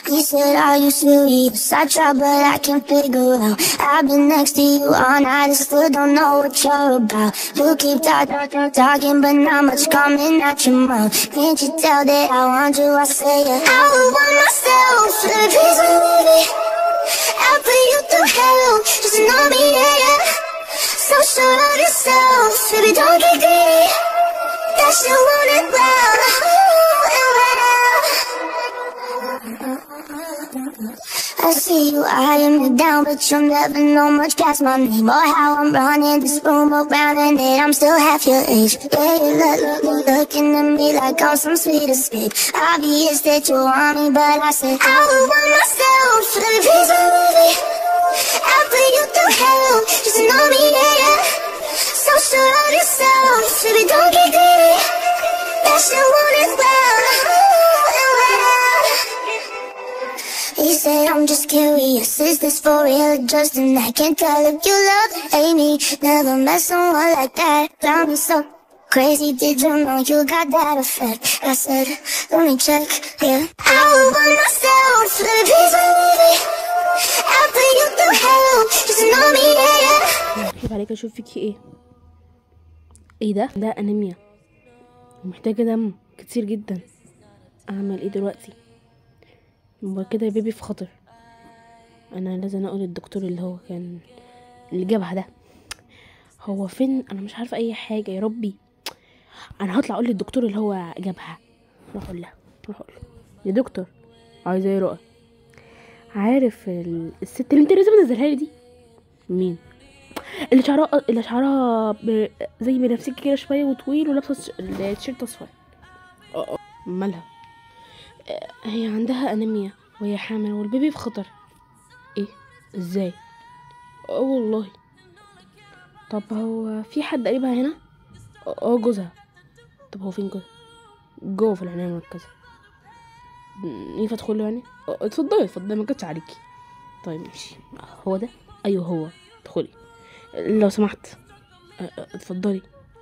He said, Are you serious? I try, but I can't figure out. I've been next to you all night, I still don't know what you're about. You keep talking, talking, but not much coming out your mouth. Can't you tell that I want you? I say it. I would want myself for the piece of baby. I'll put you through hell, just to know me, yeah, yeah. So sure of yourself, baby, don't get greedy. That you want it well, ooh, and well. I see you eyeing me down, but you'll never know much past my name Or how I'm running this room around and then I'm still half your age Yeah, you look, look, look, looking at me like I'm some sweet escape Obvious that you want me, but I said I would want myself for the piece of me I'll put you through hell, just to know me, yeah, yeah So sure of yourself, baby, don't get greedy That you want it well, ooh, and well he said, I'm just curious, is this for real or just an I can't tell if you love or hate me Never met someone like that, found me so crazy Did you know you got that effect? I said, let me check, yeah I would want myself for the piece of me I'll put you through hell, just to know me, yeah, yeah كيف عليك اشوف فيكي ايه ايه ده ده انيميا ومحتاجه دم كتير جدا اعمل ايه دلوقتي يبقى كده يا بيبي في خطر انا لازم اقول للدكتور اللي هو كان اللي جابها ده هو فين انا مش عارفه اي حاجه يا ربي انا هطلع اقول للدكتور اللي هو جابها روح اقول لها روح اقول له يا دكتور عايزه ايه رؤى عارف ال- الست اللي انت لسه منزلها لي دي مين اللي شعرها اللي شعرها ب... زي بنفسجي كده شويه وطويل ولابسه ش- التيشيرت اصفر اه اه مالها آه، هي عندها انيميا وهي حامل والبيبي في خطر ايه ازاي اه والله طب هو في حد قريبها هنا اه اه، جوزها طب هو فين جوزها جوه في العنايه المركزه م، ينفع ادخل له يعني اه، اتفضلي اتفضلي ما جاتش عليكي طيب ماشي هو ده ايوه هو ادخلي لو سمحت اه، اه، اتفضلي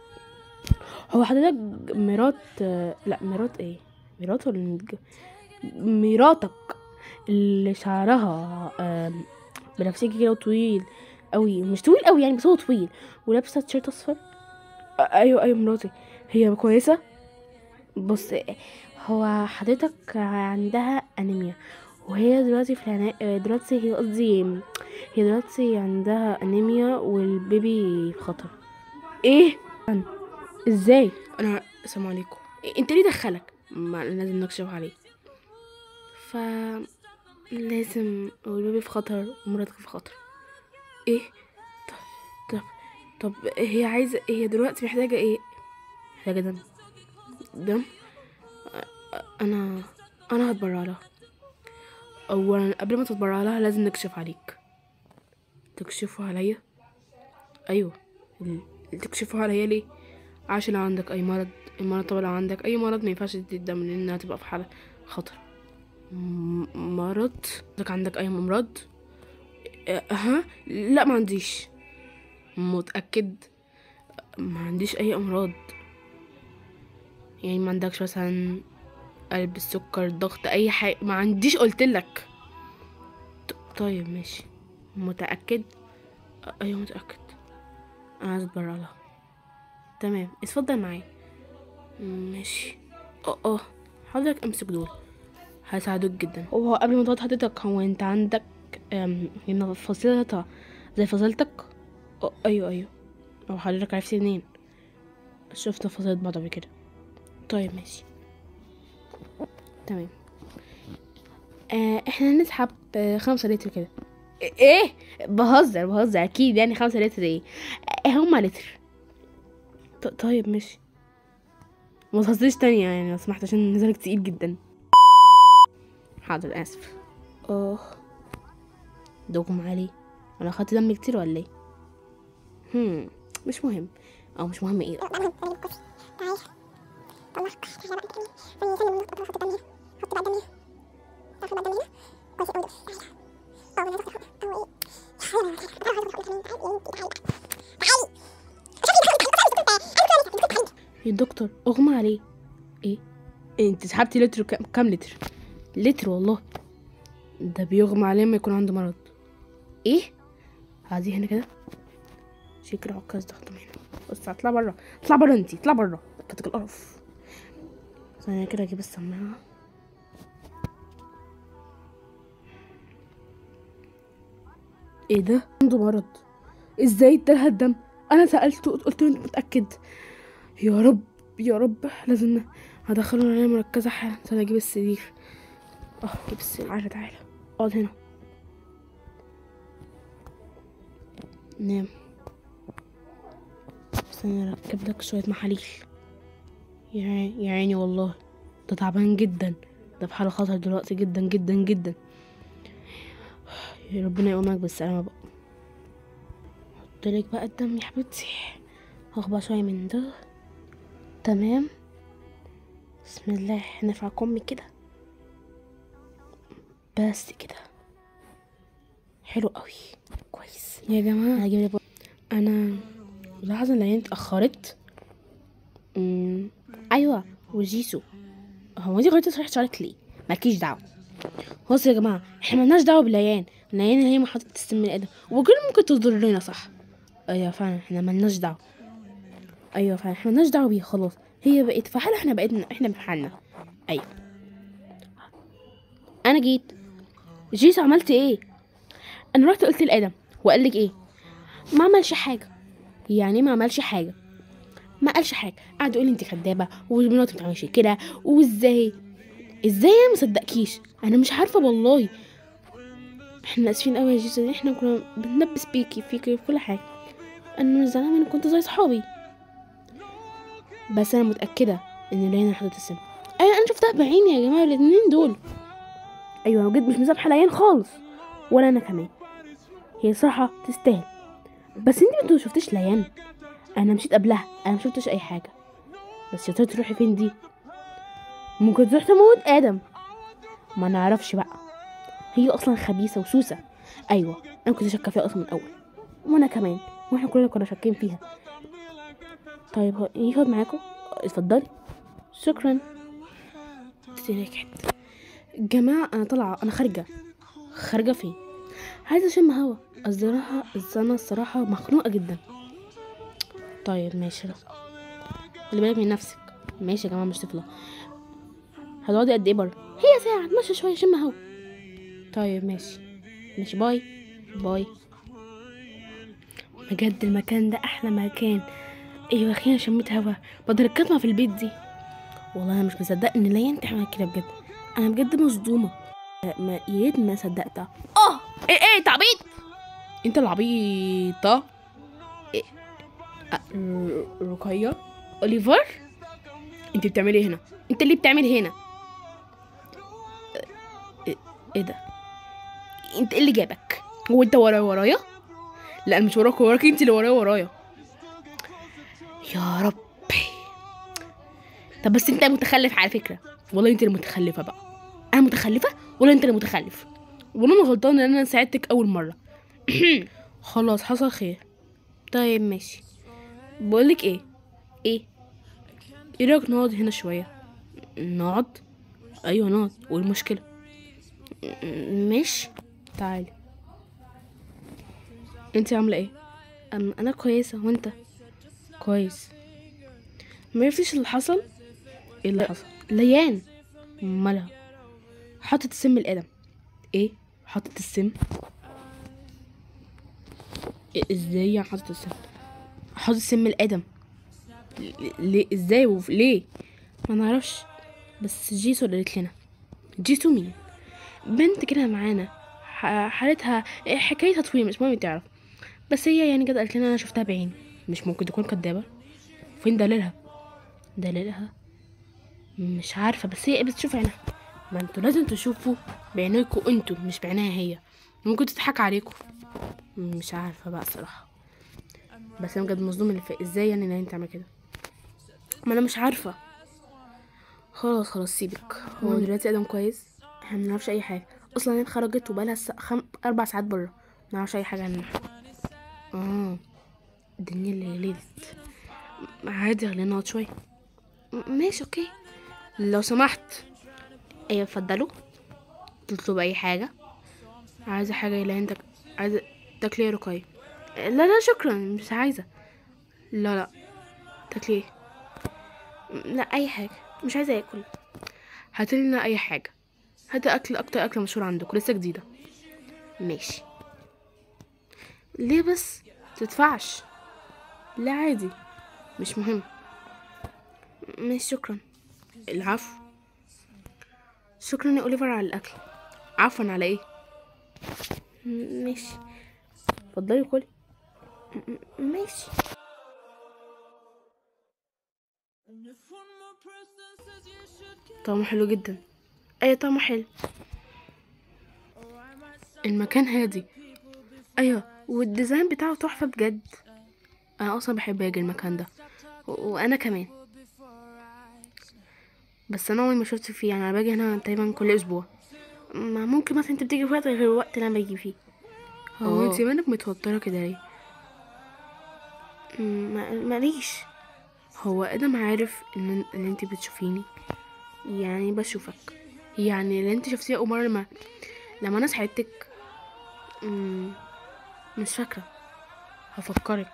هو حضرتك مرات اه، لا مرات ايه مرات ولا متج- مراتك اللي شعرها آم، بنفسجي كده طويل قوي مش طويل قوي يعني بس هو طويل ولابسه تيشيرت اصفر آه، ايوه ايوه مراتي هي كويسه بص هو حضرتك عندها انيميا وهي دلوقتي في العناية دلوقتي هي قصدي هي دلوقتي عندها انيميا والبيبي في خطر ايه أنا. ازاي انا السلام عليكم إيه، انت ليه دخلك ما لازم نكشف عليه ف لازم والبيبي في خطر ومراتك في خطر ايه طب طب طب هي عايزه هي دلوقتي محتاجه ايه محتاجه دم دم أ- انا انا هتبرع لها اولا قبل ما تتبرع لها لازم نكشف عليك تكشفوا عليا ايوه ال- تكشفوا عليا ليه عشان لو عندك اي مرض المرض طبعا لو عندك اي مرض ما ينفعش تدي الدم لانها تبقى في حاله خطر م- مرض عندك عندك اي امراض اها لا ما عنديش متاكد ما عنديش اي امراض يعني ما عندكش مثلا قلب السكر ضغط اي حاجه ما عنديش قلت لك طيب ماشي متاكد أ- ايوه متاكد انا عايز اتبرع لها تمام اتفضل معايا ماشي اه اه حضرتك امسك دول هيساعدوك جدا هو قبل ما تقعد حضرتك هو انت عندك أم، هنا فصيلة زي فصيلتك اه ايوه ايوه او حضرتك عرفتي منين شفت فصيلة بعض قبل كده طيب ماشي تمام آه احنا نسحب آه خمسة لتر كده ايه بهزر بهزر اكيد يعني خمسة لتر ايه آه هما لتر ط- طيب ماشي ما تهزريش تانية يعني لو سمحت عشان نزلك تقيل جدا حاضر اسف اه دوكم عليه انا اخدت دم كتير ولا ايه هم مش مهم او مش مهم ايه يا دكتور اغمى عليه ايه انت سحبتي لتر كام كام لتر لتر والله ده بيغمى عليه لما يكون عنده مرض ايه هذه هنا كده شكل عكاز ده هنا بص اطلع بره اطلع بره انتي اطلع بره كتك القرف ثانية كده اجيب السماعة ايه ده عنده مرض ازاي ادالها الدم انا سألته قلت له انت متأكد يا رب يا رب لازم هدخله العناية مركزة حالا ثانية اجيب السرير اه جيب السرير تعالى تعالى اقعد هنا نام ثانية اركب لك شوية محاليل يا عي- يا عيني والله ده تعبان جدا ده في حالة خطر دلوقتي جدا جدا جدا يا ربنا يقومك بالسلامة بقى حطلك بقى الدم يا حبيبتي هاخد شوية من ده تمام بسم الله نرفع كمي كده بس كده حلو قوي كويس يا جماعة هجيب لك انا لاحظ ان العيال اتأخرت أمم، ايوه وجيسو هو انت غيرتي صريحة شعرك ليه مالكيش دعوة بصوا يا جماعة احنا ملناش دعوة بالعيان العيان هي ما حطت السم الادم وكل ممكن تضرنا صح ايوه فعلا احنا ملناش دعوة ايوه فعلا احنا ملناش دعوة بيها خلاص هي بقت في حالها احنا بقيت احنا في حالنا ايوه انا جيت جيسو عملت ايه انا رحت قلت لادم وقال لك ايه ما عملش حاجة يعني ما عملش حاجة ما قالش حاجة قعد يقول لي انت كدابة ومراتي ما بتعملش كده وازاي ازاي انا ما صدقكيش انا مش عارفة والله احنا اسفين قوي يا جيسو احنا كنا بنلبس بيكي فيكي في كل حاجة انا من زمان انا كنت زي صحابي بس انا متأكدة ان لينا حدث السم ايوه انا شفتها بعيني يا جماعة الاتنين دول ايوه انا بجد مش مسامحة العيان خالص ولا انا كمان هي صراحة تستاهل بس انت ما شفتش ليان انا مشيت قبلها انا ما شفتش اي حاجه بس يا ترى تروحي فين دي ممكن تروح تموت ادم ما نعرفش بقى هي اصلا خبيثه وسوسه ايوه انا كنت شاكه فيها اصلا من الاول وانا كمان واحنا كلنا كنا شاكين فيها طيب هو يقعد معاكم اتفضلي شكرا دي نجحت جماعة أنا طالعة أنا خارجة خارجة فين؟ عايزة أشم هوا الصراحة أنا الصراحة مخنوقة جدا طيب ماشي لا خلي بالك من نفسك ماشي يا جماعة مش طفلة هتقعدي قد ايه بره؟ هي ساعة اتمشى شوية شم هوا طيب ماشي ماشي باي باي بجد المكان ده أحلى مكان أيوة أخيرا شميت هوا بدل الكتمة في البيت دي والله أنا مش مصدقة إن ليان تعمل كده بجد أنا بجد مصدومة ما يا ريت ما صدقتها اه ايه ايه تعبيط انت العبيطة إيه؟ أ- ر- رقية اوليفر انت بتعملي إيه هنا انت اللي بتعمل هنا ايه إيه ده انت ايه اللي جابك هو انت ورايا ورايا لا أنا مش وراك وراك انت اللي ورايا ورايا يا ربي طب بس انت متخلف على فكرة والله انت اللي متخلفة بقى انا متخلفة ولا انت اللي متخلف والله انا غلطان ان انا ساعدتك اول مرة خلاص حصل خير طيب ماشي بقولك ايه ايه ايه رايك نقعد هنا شوية نقعد ايوه نقعد والمشكلة ماشي تعالي انت عاملة ايه أم انا كويسة وانت كويس ما عرفتش اللي حصل ايه اللي حصل ليان مالها حطت السم الادم ايه حطت السم إيه ازاي يعني حطت السم حطت السم الادم ل- ليه ازاي وف- ليه ما نعرفش بس جيسو اللي قالت لنا جيسو مين بنت كده معانا ح- حالتها إيه، حكايتها طويلة مش مهم تعرف بس هي يعني كده قالت لنا انا شفتها بعيني مش ممكن تكون كدابة فين دليلها دليلها مش عارفة بس هي بتشوف عينها ما انتوا لازم تشوفوا بعينيكوا انتوا مش بعينيها هي ممكن تضحك عليكوا مش عارفة بقى صراحة بس انا بجد مصدوم اللي في ازاي يعني ان انت تعمل كده ما انا مش عارفة خلاص خلاص سيبك هو دلوقتي ادم كويس احنا منعرفش اي حاجة اصلا هي خرجت وبقالها س... خم... اربع ساعات بره منعرفش اي حاجة عنها اه الدنيا اللي ليلت عادي خلينا نقعد شوية م- ماشي اوكي لو سمحت ايوه اتفضلوا تطلب اي حاجة عايزة حاجة يا لين تك... عايزة تاكلي ايه يا رقية لا لا شكرا مش عايزة لا لا تاكلي ايه لا اي حاجة مش عايزة اكل هاتي لنا اي حاجة هاتي اكل اكتر اكلة مشهورة عندكم لسه جديدة ماشي ليه بس تدفعش لا عادي مش مهم ماشي شكرا العفو شكرا يا اوليفر على الاكل عفوا على ايه م- ماشي اتفضلي كلي م- م- ماشي طعمه حلو جدا ايه طعمه حلو المكان هادي ايوه والديزاين بتاعه تحفه بجد انا اصلا بحب اجي المكان ده و- وانا كمان بس انا عمري ما شفت فيه يعني انا باجي هنا تقريبا كل اسبوع ما ممكن مثلا انت بتيجي في وقت غير الوقت اللي انا باجي فيه هو اه. انت مالك متوتره كده ليه م- ما- ماليش هو ادم عارف ان ان انت بتشوفيني يعني بشوفك يعني اللي انت شفتيه اول مره لما لما انا ساعدتك م- مش فاكره هفكرك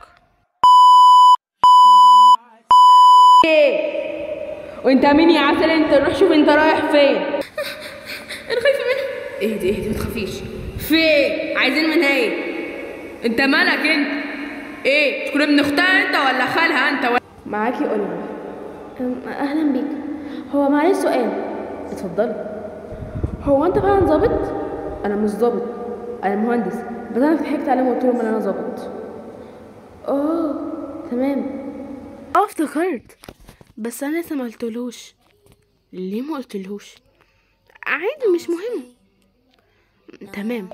وانت مين يا عسل انت روح شوف انت رايح فين انا خايفه منها اهدي اهدي ما تخافيش في ايه عايزين منها ايه انت مالك انت ايه تكون ابن اختها انت ولا خالها انت ولا معاكي اوليفر أم، اهلا بيك هو معلش سؤال اتفضلي هو انت فعلا ظابط انا مش ظابط انا مهندس بس انا ضحكت عليهم وقلت لهم ان انا ظابط اه تمام اه افتكرت بس انا لسه ما قلتلوش ليه ما قلتلهوش عادي مش مهم تمام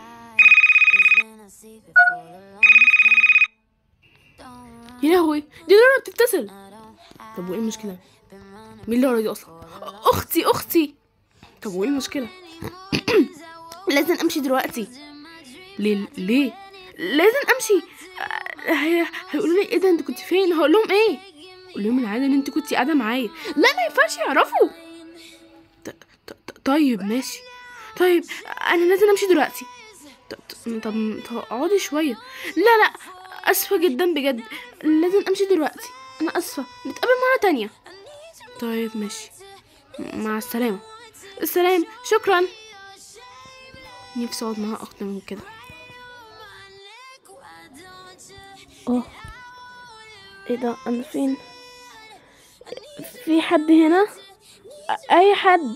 يا لهوي دي لورا بتتصل طب وايه المشكله مين لورا دي اصلا اختي اختي طب وايه المشكله لازم امشي دلوقتي ليه ليه لازم امشي آه، هي هيقولوا لي ايه ده انت كنت فين هقول لهم ايه اقول لهم العاده ان انت كنت قاعده معايا لا ما ينفعش يعرفوا ط- ط- ط- طيب ماشي طيب انا لازم امشي دلوقتي ط- ط- طب طب اقعدي شويه لا لا اسفه جدا بجد لازم امشي دلوقتي انا اسفه نتقابل مره تانية طيب ماشي مع السلامه السلام شكرا نفسي اقعد معاها اكتر من كده اه ايه ده انا فين في حد هنا أ- اي حد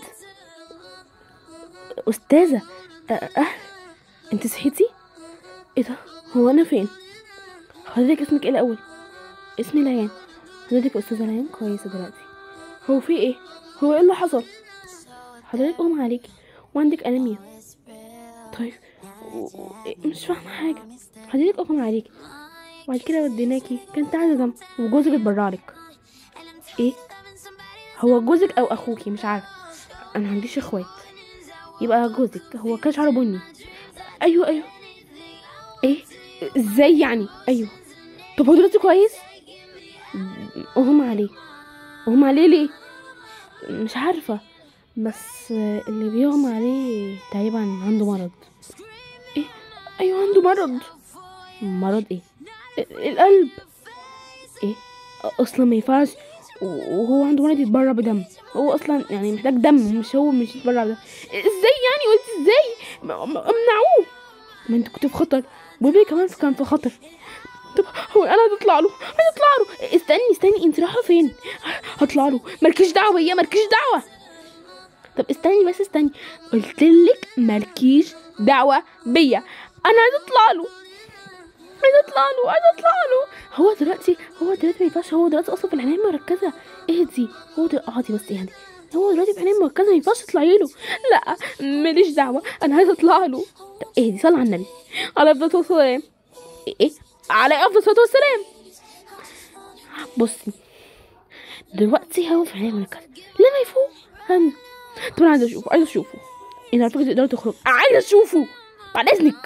استاذه أ- اهل انت صحيتي ايه ده هو انا فين حضرتك اسمك ايه الاول اسمي ليان حضرتك استاذه ليان كويسه دلوقتي هو في ايه هو ايه اللي حصل حضرتك اغمى عليكي وعندك انيميا طيب و- و- مش فاهمه حاجه حضرتك اغمى عليكي وبعد كده وديناكي كانت عايزه دم وجوزك اتبرع لك ايه هو جوزك او اخوكي مش عارفه انا عنديش اخوات يبقى جوزك هو كان شعره بني ايوه ايوه ايه ازاي يعني ايوه طب هو دلوقتي كويس اغمى عليه اغمى عليه ليه مش عارفه بس اللي بيغمى عليه تقريبا عنده مرض ايه ايوه عنده مرض مرض ايه القلب ايه اصلا ما ينفعش وهو عنده مرض يتبرع بدم هو اصلا يعني محتاج دم مش هو مش يتبرع بدم ازاي يعني قلت ازاي م- م- امنعوه ما انت كنت في خطر وبيبي كمان كان في خطر طب هو انا هتطلع له هتطلع له استني استني انت رايحه فين هطلع له مالكيش دعوه بيا مالكيش دعوه طب استني بس استني قلت لك مالكيش دعوه بيا انا هتطلع له عايزه اطلع له عايزه اطلع له هو دلوقتي هو دلوقتي ما ينفعش هو دلوقتي اصلا في العنايه المركزه اهدي هو دلوقتي اقعدي بس اهدي هو دلوقتي في العنايه المركزه ما ينفعش تطلعي له لا ماليش دعوه انا عايزه اطلع له طب اهدي صلي على النبي على افضل الصلاه والسلام ايه على افضل الصلاه والسلام بصي دلوقتي هو في العنايه المركزه لما يفوق هم طب انا عايزه اشوفه عايزه اشوفه انت عارفه تقدري تخرج عايزه اشوفه بعد اذنك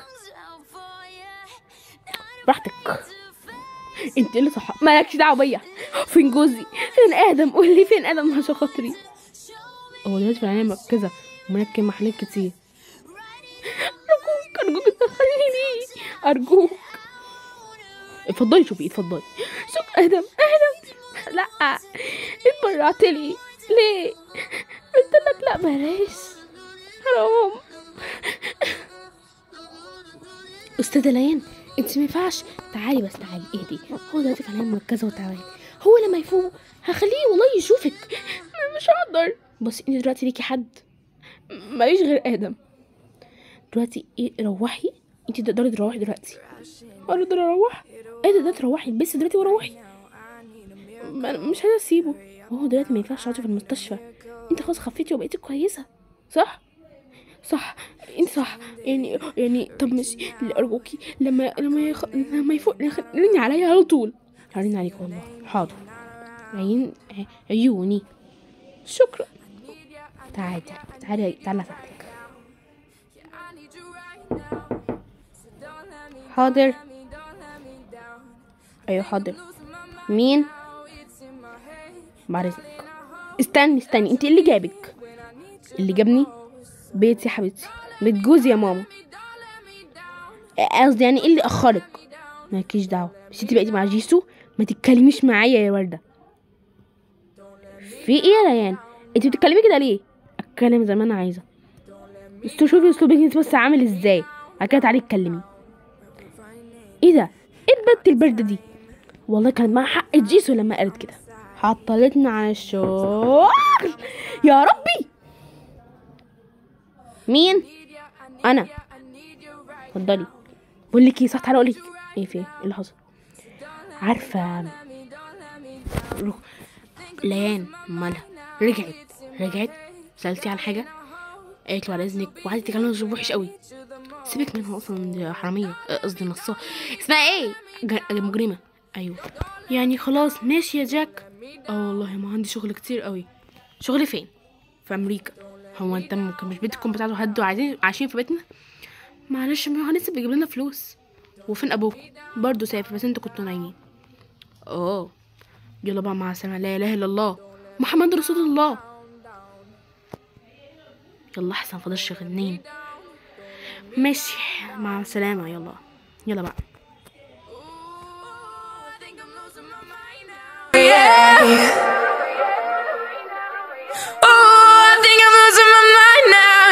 براحتك انت اللي صح مالكش دعوه بيا فين جوزي فين ادم قول لي فين ادم عشان خاطري هو دلوقتي في العنايه مركزه ومركب محلات كتير ارجوك دخلني ليه ارجوك اتفضلي شوفي اتفضلي شوف ادم ادم لا اتبرعت لي ليه قلت لك لا بلاش حرام استاذه ليان انت ما ينفعش تعالي بس تعالي اهدي هو دلوقتي في عنايه مركزه وتعبان هو لما يفوق هخليه والله يشوفك انا مش هقدر بصي انت دلوقتي ليكي حد ماليش غير ادم دلوقتي ايه روحي انت تقدري تروحي دلوقتي اقدر اروح ايه ده ده تروحي بس دلوقتي وروحي ما أنا مش عايزه اسيبه هو دلوقتي ما ينفعش تقعدي في المستشفى انت خلاص خفيتي وبقيتي كويسه صح صح انت صح يعني يعني طب مش ارجوكي لما لما يخ... لما يفوق رني عليا على طول هرن عليك والله حاضر عين عيوني شكرا تعالي تعالي تعالي اساعدك حاضر ايوه حاضر مين بعد اذنك استني استني انت إيه اللي جابك اللي جابني بيت يا حبيبتي بيت جوزي يا ماما قصدي يعني ايه اللي اخرك مالكيش دعوه بس انت بقيتي مع جيسو ما تتكلميش معايا يا ورده في ايه يا ريان انت بتتكلمي كده ليه اتكلم زي ما انا عايزه بس شوفي اسلوبك انت بس عامل ازاي بعد كده تعالي اتكلمي ايه ده ايه البت البرده دي والله كان معاها حق جيسو لما قالت كده عطلتنا عن الشغل يا ربي مين انا اتفضلي بقول لك ايه صح تعالى اقول لك ايه في ايه إيه اللي حصل عارفه رو- ليان مالها رجعت رجعت سالتي على حاجه قالت له على اذنك وقعدت تكلم اسلوب وحش قوي سيبك منها اصلا دي حراميه آه، قصدي نصاب اسمها ايه ج- مجرمه ايوه يعني خلاص ماشي يا جاك اه والله ما عندي شغل كتير قوي شغل فين في امريكا هو انت ممكن مش بيتكم بتاعته هدوا عايزين عايشين في بيتنا معلش ما هو لسه بيجيب لنا فلوس وفين ابوكم برضه سافر بس انتوا كنتوا نايمين اه يلا بقى مع السلامه لا اله الا الله محمد رسول الله يلا احسن فضلش غنين ماشي مع السلامه يلا يلا بقى Oh, I think I'm losing my mind now.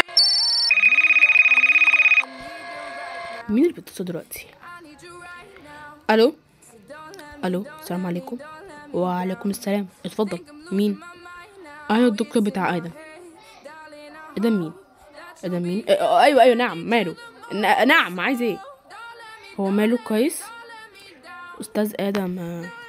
مين اللي بيتصل دلوقتي الو الو السلام عليكم وعليكم السلام اتفضل مين انا الدكتور بتاع ادم ادم مين ادم مين آه، ايوه ايوه نعم ماله ن- نعم عايز ايه هو ماله كويس استاذ ادم آه،